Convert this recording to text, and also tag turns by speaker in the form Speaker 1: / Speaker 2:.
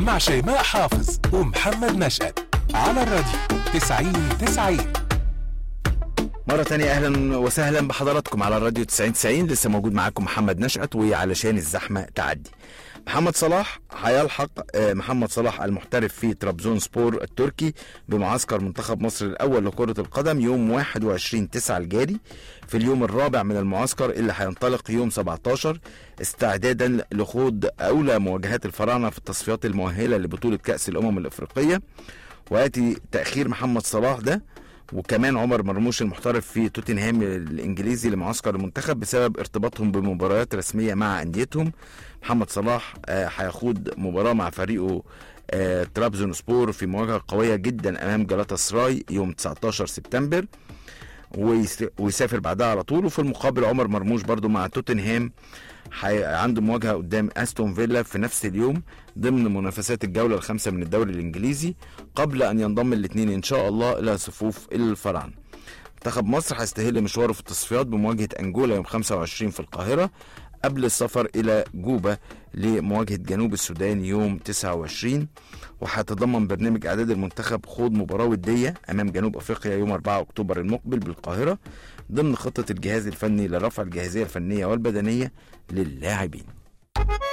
Speaker 1: مع شيماء حافظ ومحمد نشأت على الراديو 90 90
Speaker 2: مرة تانية أهلا وسهلا بحضراتكم على الراديو 90 90 لسه موجود معاكم محمد نشأت وعلشان الزحمة تعدي محمد صلاح هيلحق آه، محمد صلاح المحترف في ترابزون سبور التركي بمعسكر منتخب مصر الأول لكرة القدم يوم 21 9 الجاري في اليوم الرابع من المعسكر اللي هينطلق يوم 17 استعدادا لخوض أولى مواجهات الفراعنة في التصفيات المؤهلة لبطولة كأس الأمم الأفريقية ويأتي تأخير محمد صلاح ده وكمان عمر مرموش المحترف في توتنهام الانجليزي لمعسكر المنتخب بسبب ارتباطهم بمباريات رسميه مع انديتهم محمد صلاح آه، هيخوض مباراه مع فريقه آه، ترابزون سبور في مواجهه قويه جدا امام جلاتا سراي يوم 19 سبتمبر ويس- ويسافر بعدها على طول وفي المقابل عمر مرموش برضو مع توتنهام حي... عنده مواجهه قدام استون فيلا في نفس اليوم ضمن منافسات الجوله الخامسه من الدوري الانجليزي قبل ان ينضم الاثنين ان شاء الله الى صفوف الفراعنه منتخب مصر هيستهل مشواره في التصفيات بمواجهه انجولا يوم 25 في القاهره قبل السفر الى جوبا لمواجهه جنوب السودان يوم 29 وهيتضمن برنامج اعداد المنتخب خوض مباراه وديه امام جنوب افريقيا يوم 4 اكتوبر المقبل بالقاهره ضمن خطه الجهاز الفني لرفع الجاهزيه الفنيه والبدنيه للاعبين